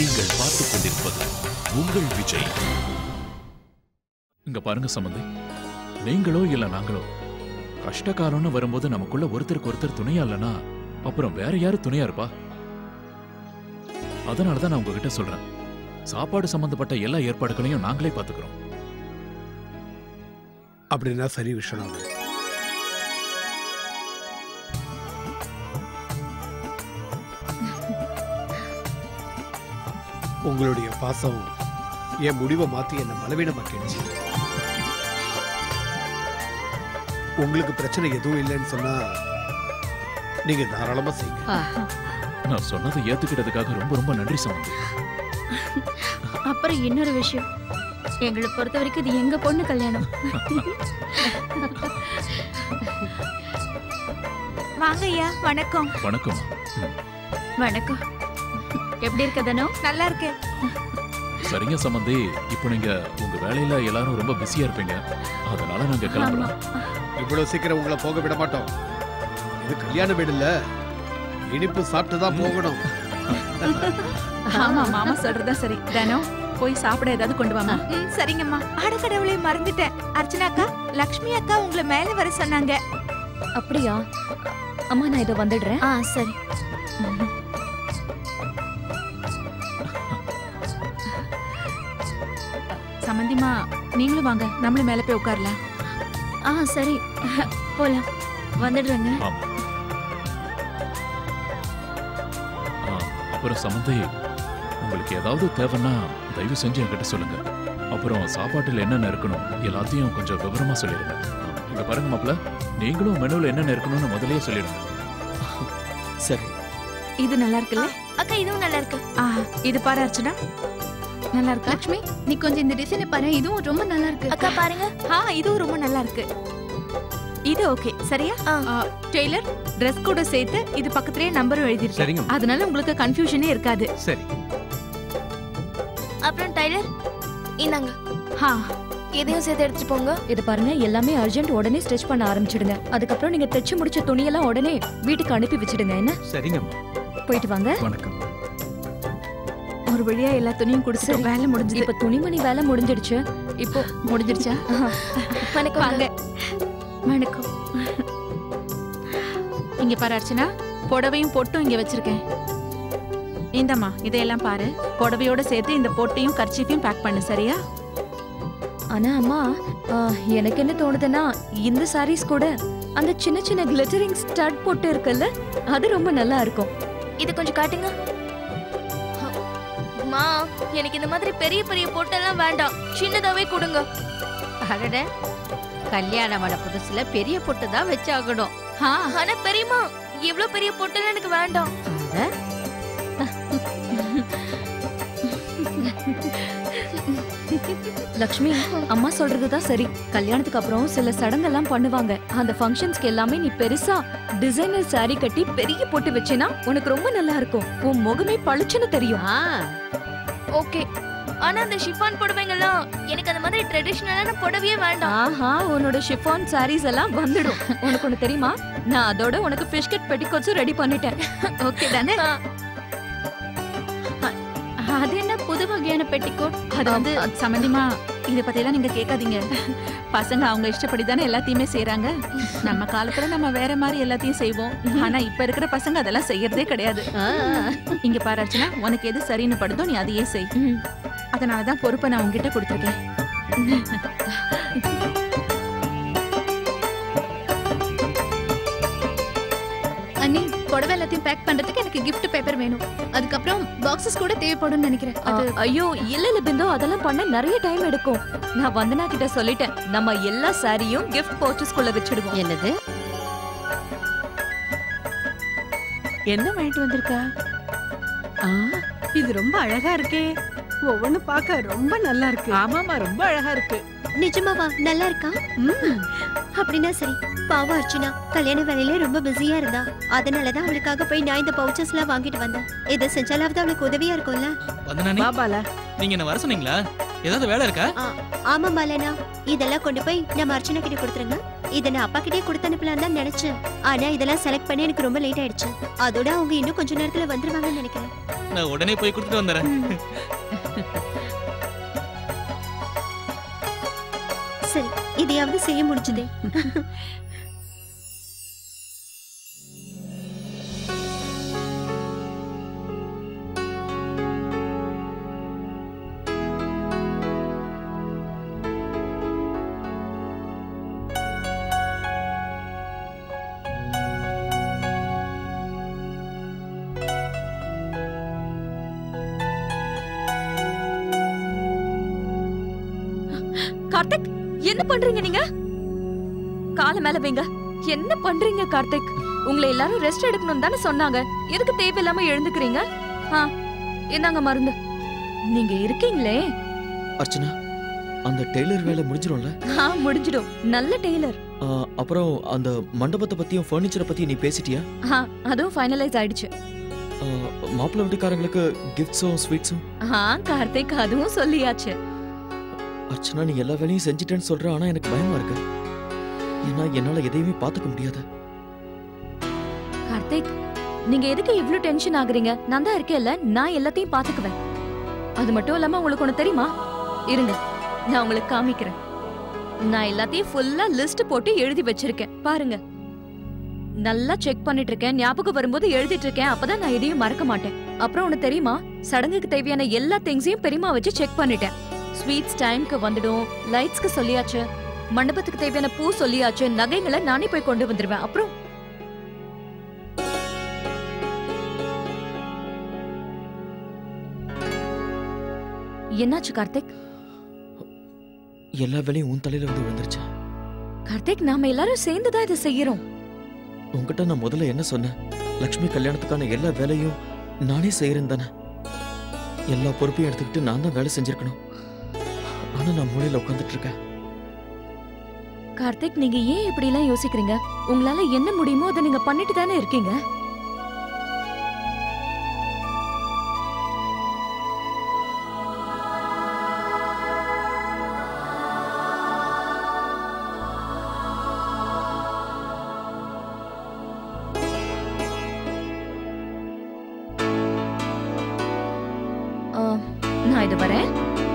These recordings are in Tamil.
நீங்கள் பார்த்துக் கொண்டிருப்பது உங்கள் விஜய் இங்க பாருங்க சம்பந்தி நீங்களோ இல்ல நாங்களோ கஷ்டகாலம்னு வரும்போது நமக்குள்ள ஒருத்தருக்கு ஒருத்தர் துணையா இல்லனா அப்புறம் வேற யாரு துணையா இருப்பா அதனாலதான் நான் உங்ககிட்ட சொல்றேன் சாப்பாடு சம்பந்தப்பட்ட எல்லா ஏற்பாடுகளையும் நாங்களே பாத்துக்கிறோம் அப்படின்னா சரி விஸ்வநாதன் உங்களுடைய பாசம் என் முடிவை மாத்தி என்ன பலவீனமாக்கிடுச்சு உங்களுக்கு பிரச்சனை எதுவும் இல்லைன்னு சொன்னா நீங்க தாராளமா செய்யுங்க நான் சொன்னதை ஏத்துக்கிட்டதுக்காக ரொம்ப ரொம்ப நன்றி சம்பந்தி அப்புறம் இன்னொரு விஷயம் எங்களை பொறுத்த வரைக்கும் இது எங்க பொண்ணு கல்யாணம் வாங்க ஐயா வணக்கம் வணக்கம் வணக்கம் எப்படி இருக்க தனோ நல்லா இருக்கேன் சரிங்க சம்பந்தி இப்போ நீங்க உங்க வேலையில எல்லாரும் ரொம்ப பிஸியா இருப்பீங்க அதனால நாங்க கிளம்புறோம் இவ்வளவு சீக்கிரம் உங்களை போக விட மாட்டோம் இது கல்யாண வீடு இல்ல இனிப்பு சாப்பிட்டு தான் போகணும் ஆமா மாமா சொல்றதா சரி தனோ போய் சாப்பிட ஏதாவது கொண்டு வாமா ம் சரிங்கம்மா அடக்கடவுளே மறந்துட்டேன் அர்ச்சனா அக்கா லக்ஷ்மி அக்கா உங்களை மேல வர சொன்னாங்க அப்படியா அம்மா நான் இதை வந்துடுறேன் ஆ சரி சம்பந்திமா நீங்களும் வாங்க நம்மளும் மேல போய் உட்காரலாம் ஆ சரி போலாம் வந்துடுறேங்க ஆமா ஆ, அப்புறம் சம்பந்தி உங்களுக்கு ஏதாவது தேவைன்னா தயவு செஞ்சு என்கிட்ட சொல்லுங்க அப்புறம் சாப்பாட்டுல என்னென்ன இருக்கணும் எல்லாத்தையும் கொஞ்சம் விவரமா சொல்லிடுங்க ஆ, இங்க பாருங்க மாப்ள நீங்களும் மெனுல என்னென்ன இருக்கணும்னு முதல்லயே சொல்லிடுங்க சரி இது நல்லா இருக்குல்ல அக்கா இதுவும் நல்லா இருக்கு ஆ இது பாரு அர்ச்சனா நல்லா இருக்கா லக்ஷ்மி நீ கொஞ்சம் இந்த டிசைனை பாரு இதுவும் ரொம்ப நல்லா இருக்கு அக்கா பாருங்க ஆ இதுவும் ரொம்ப நல்லா இருக்கு இது ஓகே சரியா ஆ, டெய்லர் ட்ரெஸ் கூட சேர்த்து இது பக்கத்துலயே நம்பரும் எழுதிருக்கேன் சரிங்க அதனால உங்களுக்கு கன்ஃபியூஷனே இருக்காது சரி அப்புறம் டைலர் இந்தாங்க ஆ இதையும் சேர்த்து எடுத்துட்டு போங்க இது பாருங்க எல்லாமே அர்ஜென்ட் உடனே ஸ்டிச் பண்ண ஆரம்பிச்சிடுங்க அதுக்கப்புறம் நீங்க தைச்சு முடிச்ச துணியெல்லாம் உடனே வீட்டுக்கு அனுப்பி வச்சிடுங்க என்ன சரிங்கம்மா போயிட்டு வாங்க வணக்கம் ஒரு வழியா எல்லா துணியும் கொடுத்துட்டு வேலை முடிஞ்சது இப்ப துணிமணி வேலை முடிஞ்சிடுச்சு இப்போ முடிஞ்சிருச்சா வணக்கம் வாங்க வணக்கம் இங்க பாரு அர்ச்சனா புடவையும் பொட்டும் இங்க வச்சிருக்கேன் இந்தம்மா இதையெல்லாம் பாரு புடவையோட சேர்த்து இந்த பொட்டையும் கர்ச்சீஃபையும் பேக் பண்ணு சரியா ஆனா அம்மா ஆ, எனக்கு என்ன தோணுதுன்னா இந்த சாரீஸ் கூட அந்த சின்ன சின்ன கிளிட்டரிங் ஸ்டட் போட்டு இருக்குல்ல அது ரொம்ப நல்லா இருக்கும் இது கொஞ்சம் காட்டுங்க மா எனக்கு இந்த மாதிரி பெரிய பெரிய பொட்டெல்லாம் வேண்டாம் சின்னதாவே கொடுங்க அடட கல்யாணமான புதுசுல பெரிய பொட்டு தான் வச்சாகணும் ஆ ஆனா பெரியம்மா இவ்ளோ பெரிய பொட்டெல்லாம் எனக்கு வேண்டாம் அட, லக்ஷ்மி அம்மா சொல்றதுதான் சரி கல்யாணத்துக்கு அப்புறம் சில சடங்கெல்லாம் பண்ணுவாங்க அந்த ஃபங்க்ஷன்ஸ்க்கு எல்லாமே நீ பெருசா டிசைனர் saree கட்டி பெரிய போட்டு வச்சேனா உனக்கு ரொம்ப நல்லா இருக்கும் உன் முகமே பளிச்சுன்னு தெரியும் ஆ, ஓகே ஆனா அந்த ஷிஃபான் புடவைங்கெல்லாம் எனக்கு அந்த மாதிரி ட்ரெடிஷ்னலான புடவையே வேண்டாம் ஆஹா உன்னோட ஷிஃபான் sarees எல்லாம் வந்துடும் உனக்கு ஒண்ணு தெரியுமா நான் அதோட உனக்கு ஃபிஷ் கட் பெட்டிகோட்ஸும் ரெடி பண்ணிட்டேன் ஓகே தானே அது என்ன புது வகையான பெட்டிக்கோட் அது வந்து சம்பந்திமா இத பத்தியெல்லாம் நீங்க கேட்காதீங்க பசங்க அவங்க இஷ்டப்படி தானே எல்லாத்தையுமே செய்றாங்க நம்ம காலத்துல நம்ம வேற மாதிரி எல்லாத்தையும் செய்வோம் ஆனா இப்ப இருக்கிற பசங்க அதெல்லாம் செய்யறதே கிடையாது ஆ, இங்க பாரு அர்ச்சனா உனக்கு எது சரின்னு படுதோ நீ அதையே செய் ம். அதனாலதான் பொறுப்பை நான் உங்ககிட்ட கொடுத்துருக்கேன் அண்ணி புடவை எல்லாத்தையும் பேக் பண்றதுக்கு எனக்கு gift பேப்பர் வேணும் அதுக்கப்புறம் பாக்ஸஸ் கூட தேவைப்படும்னு நினைக்கிறேன் ஆ, அது ஐயோ இல்ல இல்ல பிந்து அதெல்லாம் பண்ண நிறைய டைம் எடுக்கும் நான் வந்தனா கிட்ட சொல்லிட்டேன் நம்ம எல்லா சாரியும் கிஃப்ட் பர்ச்சேஸ்க்குள்ள வச்சிடுவோம் என்னது என்ன வாங்கிட்டு வந்திருக்கா ஆ, இது ரொம்ப அழகா இருக்கே ஒவ்வொன்னு பார்க்க ரொம்ப நல்லா இருக்கு ஆமாமா ரொம்ப அழகா இருக்கு நிஜமாவா நல்லா இருக்கா அப்படின்னா சரி பாவம் அர்ச்சனா கல்யாண வேலையில ரொம்ப பிஸியா இருந்தா அதனாலதான் அவளுக்காக போய் நான் இந்த பவுச்சர்ஸ் எல்லாம் வாங்கிட்டு வந்தேன் இதை செஞ்சாலாவது அவளுக்கு உதவியா இருக்கும்ல வந்தனானி பாபால நீங்க என்ன வர சொன்னீங்களா ஏதாவது வேலை இருக்கா ஆமா பாலனா இதெல்லாம் கொண்டு போய் நம்ம அர்ச்சனா கிட்ட கொடுத்துருங்க இதை நான் அப்பா கிட்டே கொடுத்து அனுப்பலாம் தான் நினைச்சேன் ஆனா இதெல்லாம் செலக்ட் பண்ணி எனக்கு ரொம்ப லேட் ஆயிடுச்சு அதோட அவங்க இன்னும் கொஞ்ச நேரத்துல வந்துருவாங்கன்னு நினைக்கிறேன் நான் உடனே போய் கொடுத்துட்டு வந்துடுறேன் சரி இதையாவது செய்ய முடிஞ்சதே கார்த்திக் என்ன பண்றீங்க நீங்க கால மேல வைங்க என்ன பண்றீங்க கார்த்திக் உங்களை எல்லாரும் ரெஸ்ட் எடுக்கணும் தானே சொன்னாங்க எதுக்கு தேவையில்லாம எழுந்துக்கிறீங்க ஆ என்னங்க மருந்து நீங்க இருக்கீங்களே அர்ச்சனா அந்த டெய்லர் வேலை முடிஞ்சிரும்ல ஆ முடிஞ்சிடும் நல்ல டெய்லர் ஆ, அப்புறம் அந்த மண்டபத்தை பத்தியும் ஃபர்னிச்சரை பத்தியும் நீ பேசிட்டியா ஆ அதுவும் ஃபைனலைஸ் ஆயிடுச்சு ஆ, மாப்பிள்ளை வீட்டுக்காரங்களுக்கு கிஃப்ட்ஸும் ஸ்வீட்ஸும் ஆ கார்த்திக் அதுவும் சொல்லியாச்சு அர்ச்சனா நீ எல்லா வேலையும் செஞ்சிட்டேன்னு சொல்ற ஆனா எனக்கு பயமா இருக்கு ஏன்னா என்னால எதையுமே பார்த்துக்க முடியாது கார்த்திக் நீங்க எதுக்கு இவ்ளோ டென்ஷன் ஆகுறீங்க நான் தான் இருக்கேன்ல நான் எல்லாத்தையும் பாத்துக்குவேன் அது மட்டும் இல்லாம உங்களுக்கு ஒண்ணு தெரியுமா இருங்க நான் உங்களுக்கு காமிக்கிறேன் நான் எல்லாத்தையும் ஃபுல்லா லிஸ்ட் போட்டு எழுதி வச்சிருக்கேன் பாருங்க நல்லா செக் பண்ணிட்டு இருக்கேன் ஞாபகம் வரும்போது எழுதிட்டு இருக்கேன் அப்பதான் நான் எதையும் மறக்க மாட்டேன் அப்புறம் ஒண்ணு தெரியுமா சடங்குக்கு தேவையான எல்லா திங்ஸையும் பெரியமா வச்சு செக் பண்ணிட்டேன் ஸ்வீட்ஸ் டைம்க்கு வந்துடும் லைட்ஸ்க்கு சொல்லியாச்சு மண்டபத்துக்கு தேவையான பூ சொல்லியாச்சு நகைங்களை நானே போய் கொண்டு வந்துருவேன் அப்புறம் என்னாச்சு கார்த்திக் எல்லா வேலையும் உன் தலையில வந்து விழுந்துருச்சு கார்த்திக் நாம எல்லாரும் சேர்ந்து தான் இதை செய்யறோம் உன்கிட்ட நான் முதல்ல என்ன சொன்னேன் லக்ஷ்மி கல்யாணத்துக்கான எல்லா வேலையும் நானே செய்யறேன் தானே எல்லா பொறுப்பையும் எடுத்துக்கிட்டு நான் தான் வேலை செஞ்சிருக்கணும் ஆனா நான் மூலையில உட்காந்துட்டு இருக்கேன் கார்த்திக் நீங்க ஏன் இப்படி எல்லாம் யோசிக்கிறீங்க உங்களால என்ன முடியுமோ அதை நீங்க பண்ணிட்டு தானே இருக்கீங்க ஆ, நான் இது வரேன்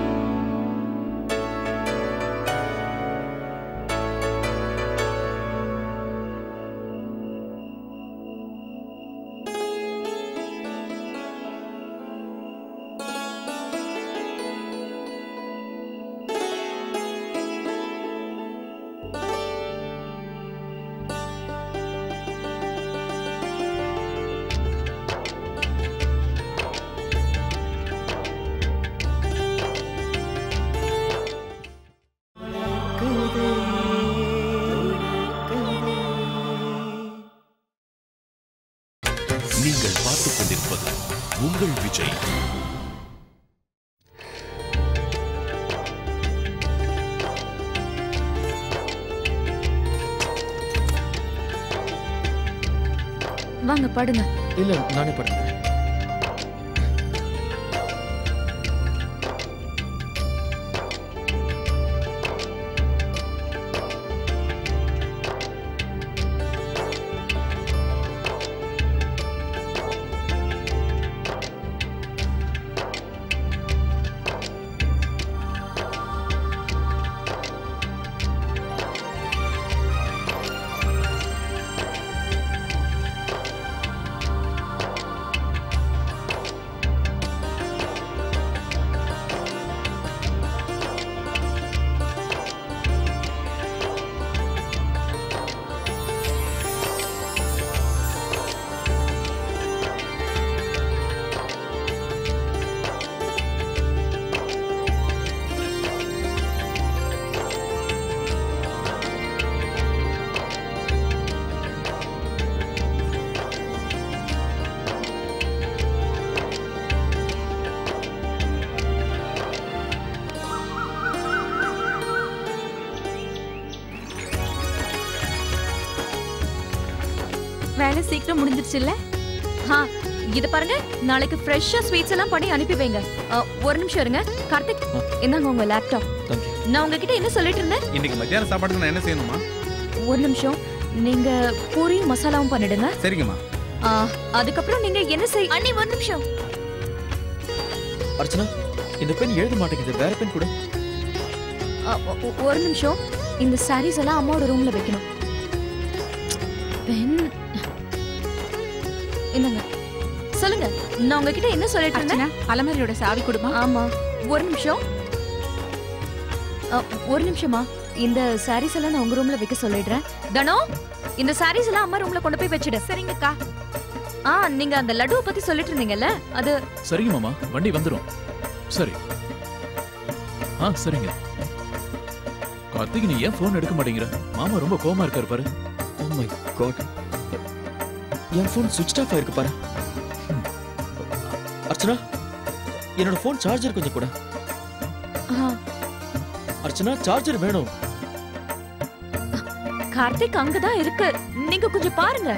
நீங்கள் பார்த்துக் கொண்டிருப்பது உங்கள் விஜய் வாங்க படுங்க இல்ல நானே படுத்துக்கிறேன் வேலை சீக்கிரம் முடிஞ்சிருச்சுல்ல ஆ இது பாருங்க நாளைக்கு ஃப்ரெஷ்ஷா ஸ்வீட்ஸ் எல்லாம் பண்ணி அனுப்பி வைங்க அ, ஒரு நிமிஷம் இருங்க கார்த்திக் இந்தாங்க உங்க லேப்டாப் தேங்க்யூ நான் உங்ககிட்ட என்ன சொல்லிட்டு இருந்தேன் இன்னைக்கு மத்தியான சாப்பாடுக்கு நான் என்ன செய்யணுமா ஒரு நிமிஷம் நீங்க பூரி மசாலாவும் பண்ணிடுங்க சரிங்கம்மா ஆ, அதுக்கப்புறம் நீங்க என்ன செய் அண்ணி ஒரு நிமிஷம் அர்ச்சனா இந்த பெண் எழுத மாட்டேங்குது வேற பெண் கூட அ, ஒ- ஒ- ஒரு நிமிஷம் இந்த சாரீஸ் எல்லாம் அம்மாவோட ரூம்ல வைக்கணும் பென் என்னங்க சொல்லுங்க நான் உங்ககிட்ட என்ன சொல்லிட்டு இருந்தேன் அலமாரியோட சாவி கொடுமா ஆமா ஒரு நிமிஷம் அ, ஒரு நிமிஷமா இந்த சாரீஸ் எல்லாம் நான் உங்க ரூம்ல வைக்க சொல்லிடுறேன் தனோ இந்த சாரீஸ் எல்லாம் அம்மா ரூம்ல கொண்டு போய் வச்சிடு சரிங்கக்கா ஆ நீங்க அந்த லட்டுவை பத்தி சொல்லிட்டு இருந்தீங்கல்ல அது சரிங்க மாமா வண்டி வந்துடும் சரி ஆ சரிங்க கார்த்திக் நீ ஏன் ஃபோன் எடுக்க மாட்டேங்கிற மாமா ரொம்ப கோவமா இருக்காரு பாரு ஓ மை காட் என் ஃபோன் சுவிட்ச் ஆஃப் ஆயிருக்கு பாரு அர்ச்சனா என்னோட ஃபோன் சார்ஜர் கொஞ்சம் கூட ஆ, அர்ச்சனா சார்ஜர் வேணும் கார்த்திக் அங்கதான் இருக்கு நீங்க கொஞ்சம் பாருங்க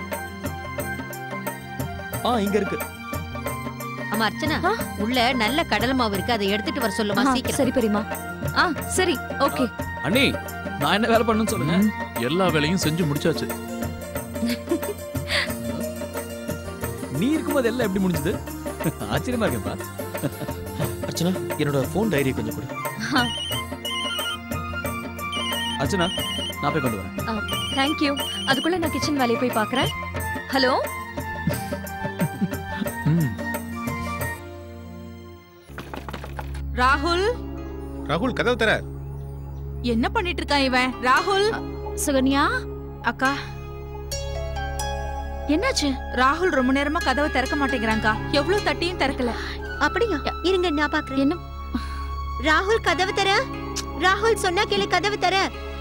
ஆ இங்க இருக்கு ஆமா அர்ச்சனா உள்ள நல்ல கடலை மாவு இருக்கு அதை எடுத்துட்டு வர சொல்லுமா ஆ, சீக்கிரம் சரி பெரியமா ஆ சரி ஓகே அண்ணி நான் என்ன வேலை பண்ணணும்னு சொல்லுங்க எல்லா வேலையும் செஞ்சு முடிச்சாச்சு நீ இருக்கும்போது எல்லாம் எப்படி முடிஞ்சது ஆச்சரியமா இருக்கேன்ப்பா அர்ச்சனா என்னோட ஃபோன் டைரி கொஞ்சம் கொடு அர்ச்சனா நான் போய் கொண்டு வரேன் தேங்க்யூ அதுக்குள்ள நான் கிச்சன் வேலையை போய் பார்க்கறேன் ஹலோ ராகுல் ராகுல் கதவு தர என்ன பண்ணிட்டு இருக்கான் இவன் ராகுல் சுகன்யா அக்கா என்னாச்சு ராகுல் ரொம்ப நேரமா கதவை திறக்க மாட்டேங்கிறாங்கக்கா எவ்வளவு தட்டியும் திறக்கல அப்படியா இருங்க நான் பாக்குறேன் என்ன ராகுல் கதவு தர ராகுல் சொன்னா கேளு கதவு தர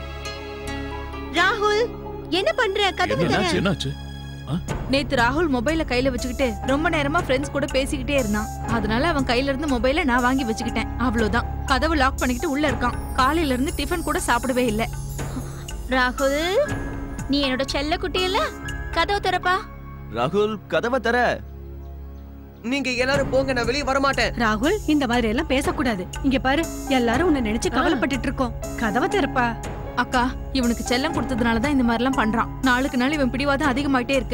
ராகுல் என்ன பண்ற கதவு தர என்னாச்சு என்னாச்சு நேத்து ராகுல் மொபைல கையில வச்சுக்கிட்டு ரொம்ப நேரமா ஃப்ரெண்ட்ஸ் கூட பேசிக்கிட்டே இருந்தான் அதனால அவன் கையில இருந்து மொபைல நான் வாங்கி வச்சுக்கிட்டேன் அவ்வளவுதான் கதவு லாக் பண்ணிக்கிட்டு உள்ள இருக்கான் காலையில இருந்து டிஃபன் கூட சாப்பிடவே இல்ல ராகுல் நீ என்னோட செல்ல குட்டி இல்ல கதவு திறப்பா ராகுல் கதவை தர நீங்க எல்லாரும் போங்க நான் வெளியே வர மாட்டேன் ராகுல் இந்த மாதிரி எல்லாம் பேசக்கூடாது இங்க பாரு எல்லாரும் உன்னை நினைச்சு கவலைப்பட்டுட்டு இருக்கோம் கதவை திறப்பா அக்கா இவனுக்கு செல்லம் கொடுத்ததுனால தான் இந்த மாதிரி எல்லாம் பண்றான் நாளுக்கு நாள் இவன் பிடிவாதம் அதிகமாயிட்டே இருக்கு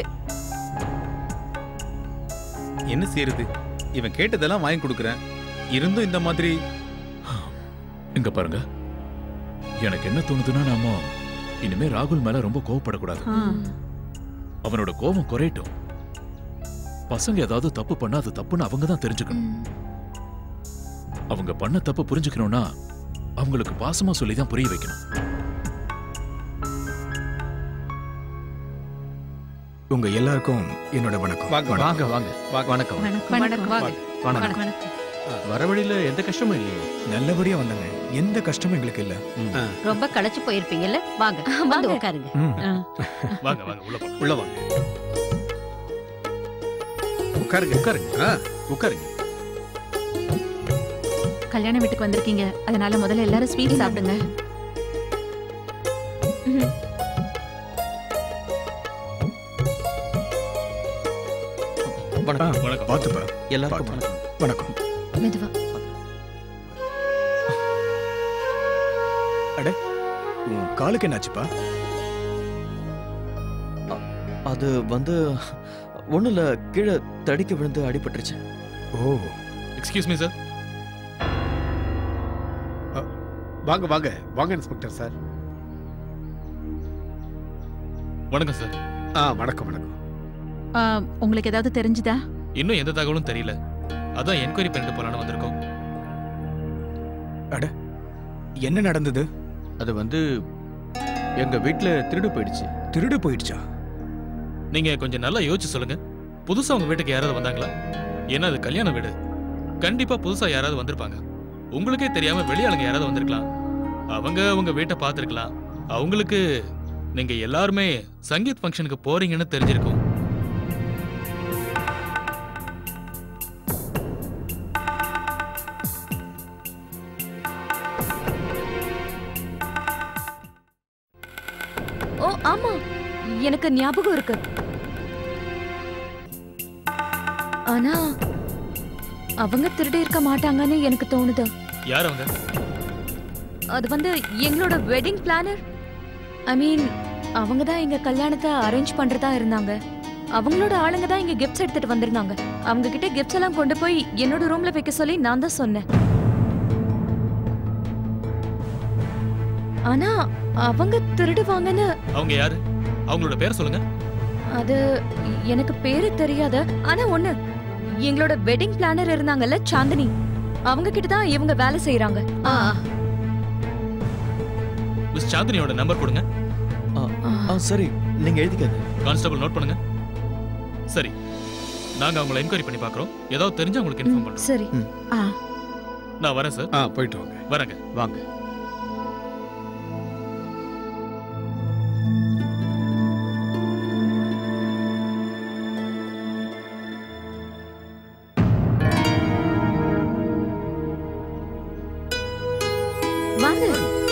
என்ன செய்யறது இவன் கேட்டதெல்லாம் வாங்கி கொடுக்குறேன் இருந்தும் இந்த மாதிரி இங்க பாருங்க எனக்கு என்ன தோணுதுன்னா நாம இனிமே ராகுல் மேல ரொம்ப கோவப்படக்கூடாது அவனோட கோபம் குறையட்டும் பசங்க ஏதாவது தப்பு பண்ணா அது தப்புன்னு அவங்க தான் தெரிஞ்சுக்கணும் அவங்க பண்ண தப்பு புரிஞ்சுக்கணும்னா அவங்களுக்கு பாசமா சொல்லி தான் புரிய வைக்கணும் உங்க எல்லாருக்கும் என்னோட வணக்கம் வாங்க வாங்க வாங்க வாங்க வணக்கம் வணக்கம் வாங்க வணக்கம் வர வழியில எந்த கஷ்டமும் இல்லையே நல்லபடியா வந்தாங்க எந்த கஷ்டமும் எங்களுக்கு இல்ல ரொம்ப களைச்சு போயிருப்பீங்கல்ல வாங்க வந்து உட்காருங்க ம். ஆ. வாங்க வாங்க உள்ள போலாம் உள்ள வாங்க உட்காருங்க உட்காருங்க ஆ, உட்காருங்க கல்யாண வீட்டுக்கு வந்திருக்கீங்க அதனால முதல்ல எல்லாரும் ஸ்வீட் சாப்பிடுங்க வணக்கம் வணக்கம் பாத்துப்பா எல்லாருக்கும் பாத்து. வணக்கம் வணக்கம் மெதுவா அட உன் காலுக்கு என்னாச்சுப்பா அது வந்து ஒண்ணும் இல்ல கீழே தடிக்க விழுந்து அடிபட்டுருச்சு ஓ எக்ஸ்கியூஸ் மீ சார் வாங்க வாங்க வாங்க இன்ஸ்பெக்டர் சார் வணக்கம் சார் ஆ வணக்கம் வணக்கம் ஆ, உங்களுக்கு ஏதாவது தெரிஞ்சுதா இன்னும் எந்த தகவலும் தெரியல அதான் என்கொயரி பண்ணிட்டு போலான்னு வந்திருக்கோம் அட என்ன நடந்தது அது வந்து எங்க வீட்ல திருடு போயிடுச்சு திருடு போயிடுச்சா நீங்க கொஞ்சம் நல்லா யோசிச்சு சொல்லுங்க புதுசா உங்க வீட்டுக்கு யாராவது வந்தாங்களா ஏன்னா அது கல்யாண வீடு கண்டிப்பா புதுசா யாராவது வந்திருப்பாங்க உங்களுக்கே தெரியாம வெளியாளுங்க யாராவது வந்திருக்கலாம் அவங்க உங்க வீட்டை பார்த்திருக்கலாம் அவங்களுக்கு நீங்க எல்லாருமே சங்கீத் ஃபங்க்ஷனுக்கு போறீங்கன்னு தெரிஞ்சிருக்கும் ஓ ஆமா எனக்கு ஞாபகம் இருக்கு ஆனா அவங்க திருடி இருக்க மாட்டாங்கன்னு எனக்கு தோணுது யார் அவங்க அது வந்து எங்களோட வெட்டிங் பிளானர் ஐ மீன் அவங்க தான் எங்க கல்யாணத்தை அரேஞ்ச் பண்றதா இருந்தாங்க அவங்களோட ஆளுங்க தான் இங்க கிஃப்ட்ஸ் எடுத்துட்டு வந்திருந்தாங்க அவங்க கிட்ட கிஃப்ட்ஸ் எல்லாம் கொண்டு போய் என்னோட ரூம்ல வைக்க சொல்லி நான் தான் சொன்னேன் ஆனா அவங்க திருடுவாங்கன்னு அவங்க யாரு அவங்களோட பேர் சொல்லுங்க அது எனக்கு பேரு தெரியாத ஆனா ஒண்ணு எங்களோட வெட்டிங் பிளானர் இருந்தாங்கல்ல சாந்தினி அவங்க கிட்ட தான் இவங்க வேலை செய்யறாங்க மிஸ் சாந்தினியோட நம்பர் கொடுங்க ஆ சரி நீங்க எழுதிக்கங்க கான்ஸ்டபிள் நோட் பண்ணுங்க சரி நாங்க அவங்கள என்கொயரி பண்ணி பார்க்கறோம் ஏதாவது தெரிஞ்சா உங்களுக்கு இன்ஃபார்ம் பண்றோம் சரி நான் வரேன் சார் ஆ போயிட்டு வாங்க வரேங்க வாங்க வாங்க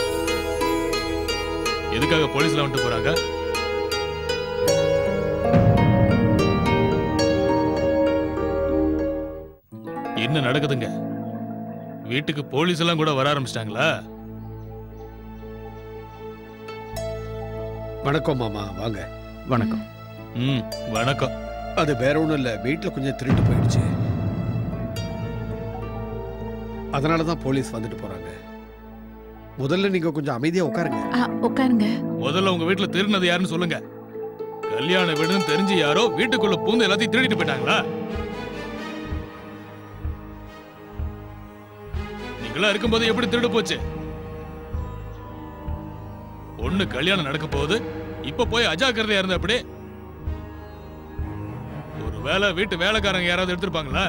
எதுக்காக போலீஸ்ல வந்துட்டு போறாங்க என்ன நடக்குதுங்க வீட்டுக்கு போலீஸ் எல்லாம் கூட வர ஆரம்பிச்சிட்டாங்களா வணக்கம் மாமா வாங்க வணக்கம் ம் வணக்கம் அது வேற ஒண்ணும் இல்ல வீட்ல கொஞ்சம் திருட்டு போயிடுச்சு அதனால தான் போலீஸ் வந்துட்டு போறாங்க முதல்ல நீங்க கொஞ்சம் அமைதியா உட்காருங்க உட்காருங்க முதல்ல உங்க வீட்டுல திருடினது யாருன்னு சொல்லுங்க கல்யாண வீடுன்னு தெரிஞ்சு யாரோ வீட்டுக்குள்ள பூந்து எல்லாத்தையும் திருடிட்டு போயிட்டாங்களா நீங்களா இருக்கும்போது எப்படி திருடு போச்சு பொண்ணு கல்யாணம் நடக்க போகுது இப்ப போய் அஜாக்கிரதையா இருந்த அப்படி ஒரு வேலை வீட்டு வேலைக்காரங்க யாராவது எடுத்திருப்பாங்களா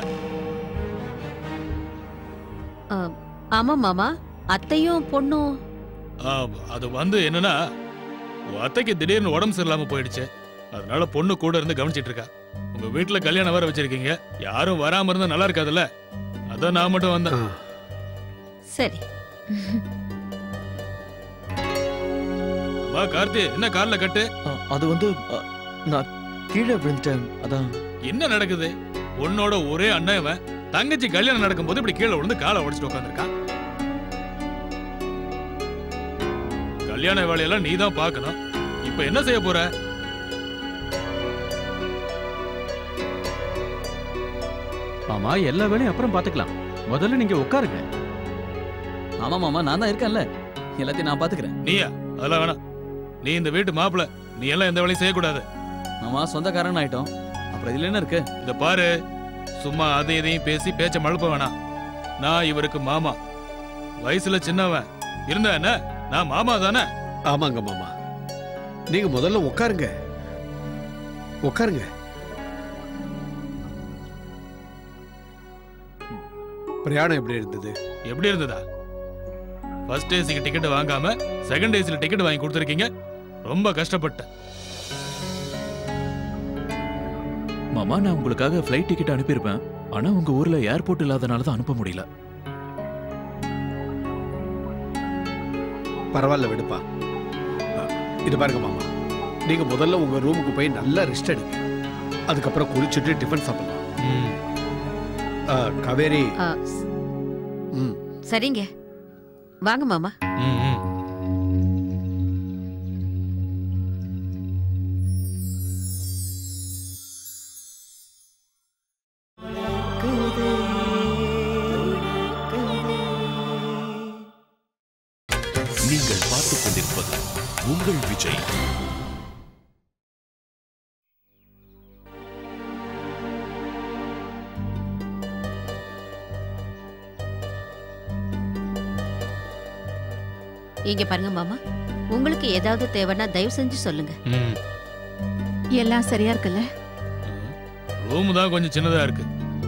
ஆ, ஆமா மாமா அத்தையும் பொண்ணும் ஆ, அது வந்து என்னன்னா உன் அத்தைக்கு திடீர்னு உடம்பு சரியில்லாம போயிடுச்சு அதனால பொண்ணு கூட இருந்து கவனிச்சிட்டு இருக்கா உங்க வீட்டுல கல்யாணம் வேற வச்சிருக்கீங்க யாரும் வராம இருந்தா நல்லா இருக்காதுல்ல அதான் நான் மட்டும் வந்தேன் சரி வா கார்த்தி என்ன கார்ல கட்டு அது வந்து அ, நான் கீழே விழுந்துட்டேன் அதான் என்ன நடக்குது உன்னோட ஒரே அண்ணன் இவன் தங்கச்சி கல்யாணம் நடக்கும்போது இப்படி கீழே விழுந்து காலை உடைச்சிட்டு உட்காந்துருக்கான் கல்யாண வேலையெல்லாம் நீ தான் பார்க்கணும் இப்ப என்ன செய்ய போற மாமா எல்லா வேலையும் அப்புறம் பாத்துக்கலாம் முதல்ல நீங்க உட்காருங்க ஆமா மாமா நான் தான் இருக்கேன்ல எல்லாத்தையும் நான் பாத்துக்கிறேன் நீயா அதெல்லாம் வேணாம் நீ இந்த வீட்டு மாப்பிள நீ எல்லாம் எந்த வேலையும் செய்யக்கூடாது மாமா சொந்தக்காரன் ஆயிட்டோம் அப்புறம் இதுல என்ன இருக்கு இத பாரு சும்மா அதை இதையும் பேசி பேச்ச மழுப்ப வேணாம் நான் இவருக்கு மாமா வயசுல சின்னவன் இருந்தா என்ன நான் மாமா தானே ஆமாங்க மாமா நீங்க முதல்ல உட்காருங்க உட்காருங்க பிரயாணம் எப்படி இருந்தது எப்படி இருந்ததா ஃபர்ஸ்ட் ஏசிக்கு டிக்கெட் வாங்காம செகண்ட் ஏசில டிக்கெட் வாங்கி கொடுத்துருக்கீங்க ரொம்ப கஷ்டப்பட்டேன் மாமா நான் உங்களுக்காக ஃப்ளைட் டிக்கெட் அனுப்பியிருப்பேன் ஆனா உங்க ஊர்ல ஏர்போர்ட் இல்லாதனால தான் அனுப்ப முடியல பரவாயில்ல விடுப்பா இது பாருங்க மாமா நீங்க முதல்ல உங்க ரூமுக்கு போய் நல்லா ரெஸ்ட் எடுங்க அதுக்கப்புறம் குளிச்சுட்டு டிஃபன் சாப்பிடலாம் ஆ, காவேரி ஆ, ம் சரிங்க வாங்க மாமா நீங்கள் பார்த்துக் கொண்டிருப்பது உங்கள் விஜய் இங்க பாருங்க மாமா உங்களுக்கு ஏதாவது தேவைன்னா தயவு செஞ்சு சொல்லுங்க எல்லாம் சரியா இருக்குல்ல ரூம் தான் கொஞ்சம் சின்னதா இருக்கு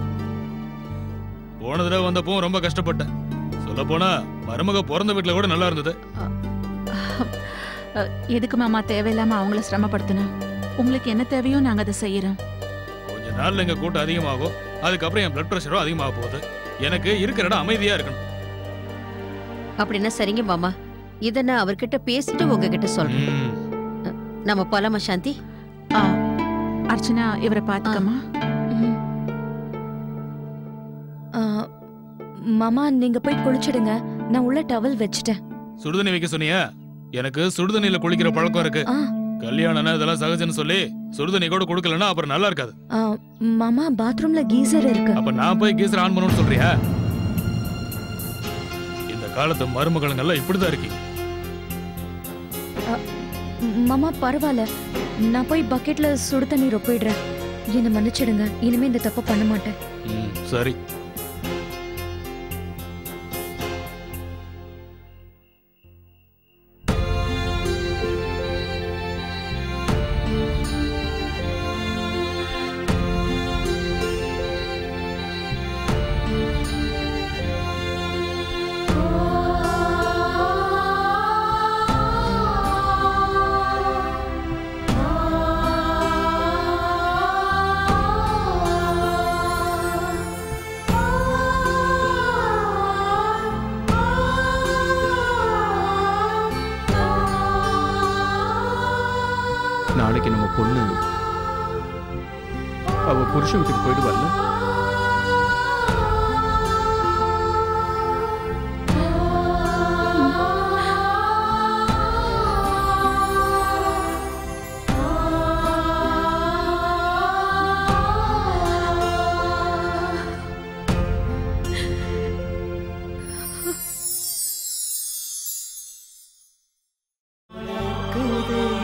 போன தடவை வந்தப்போ ரொம்ப கஷ்டப்பட்டேன் சொல்ல போனா மருமக பிறந்த வீட்டுல கூட நல்லா இருந்தது அ, எதுக்கு மாமா தேவையில்லாம அவங்கள சிரமப்படுத்தணும் உங்களுக்கு என்ன தேவையோ நாங்க அதை செய்யறோம் கொஞ்ச நாள்ல எங்க கூட்டம் அதிகமாகும் அதுக்கப்புறம் என் பிளட் பிரஷரும் அதிகமாக போகுது எனக்கு இருக்கிற இடம் அமைதியா இருக்கணும் அப்படின்னா சரிங்க மாமா இத நான் அவர்கிட்ட பேசிட்டு உங்ககிட்ட சொல்றேன் அ, நம்ம போலாமா சாந்தி ஆ, அர்ச்சனா இவரை பாத்துக்கமா ஆ, மாமா நீங்க போய் குளிச்சிடுங்க நான் உள்ள டவல் வச்சிட்டேன் சுடுதண்ணி வைக்க சொன்னியா எனக்கு சுடுதண்ணில குளிக்கிற பழக்கம் இருக்கு கல்யாணம்னா இதெல்லாம் சகஜம்னு சொல்லி சுடுதண்ணி கூட கொடுக்கலன்னா அப்புறம் நல்லா இருக்காது ஆ, மாமா பாத்ரூம்ல கீசர் இருக்கு அப்ப நான் போய் கீசர் ஆன் பண்ணணும்னு சொல்றியா இந்த காலத்து மருமகளுங்கெல்லாம் இப்படிதான் இருக்கீங்க மாமா பரவாயில்ல நான் போய் பக்கெட்ல சுடு தண்ணி ரொப்பிடுறேன் என்னை மன்னிச்சிடுங்க இனிமே இந்த தப்பை பண்ண மாட்டேன் ம், சரி நாளைக்கு நம்ம பொண்ணு அவ புருஷன் வீட்டுக்கு போயிடுவாள்ல கதை